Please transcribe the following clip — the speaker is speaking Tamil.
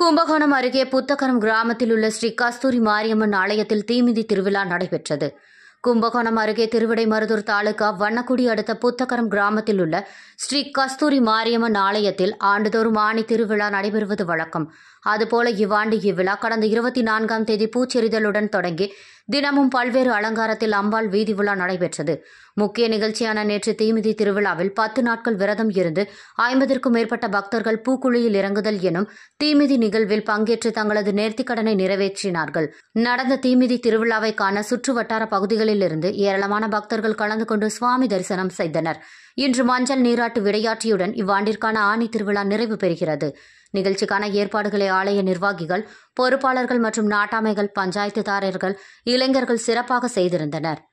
கும்பகோணம் அருகே புத்தகரம் கிராமத்தில் உள்ள ஸ்ரீ கஸ்தூரி மாரியம்மன் ஆலயத்தில் தீமிதி திருவிழா நடைபெற்றது கும்பகோணம் அருகே திருவிடைமருதூர் தாலுகா வண்ணக்குடி அடுத்த புத்தகரம் கிராமத்தில் உள்ள ஸ்ரீ கஸ்தூரி மாரியம்மன் ஆலயத்தில் ஆண்டுதோறும் ஆணி திருவிழா நடைபெறுவது வழக்கம் அதுபோல இவ்வாண்டு இவ்விழா கடந்த இருபத்தி நான்காம் தேதி பூச்செறிதலுடன் தொடங்கி தினமும் பல்வேறு அலங்காரத்தில் அம்பாள் வீதி உலா நடைபெற்றது முக்கிய நிகழ்ச்சியான நேற்று தீமிதி திருவிழாவில் பத்து நாட்கள் விரதம் இருந்து ஐம்பதற்கும் மேற்பட்ட பக்தர்கள் பூக்குழியில் இறங்குதல் எனும் தீமிதி நிகழ்வில் பங்கேற்று தங்களது நேர்த்திக்கடனை நிறைவேற்றினார்கள் நடந்த தீமிதி திருவிழாவை காண சுற்று வட்டார பகுதிகளிலிருந்து ஏராளமான பக்தர்கள் கலந்து கொண்டு சுவாமி தரிசனம் செய்தனர் இன்று மஞ்சள் நீராட்டு விளையாட்டியுடன் இவ்வாண்டிற்கான ஆணி திருவிழா நிறைவு பெறுகிறது நிகழ்ச்சிக்கான ஏற்பாடுகளை ஆலய நிர்வாகிகள் பொறுப்பாளர்கள் மற்றும் நாட்டாமைகள் பஞ்சாயத்துதாரர்கள் இளைஞர்கள் சிறப்பாக செய்திருந்தனர்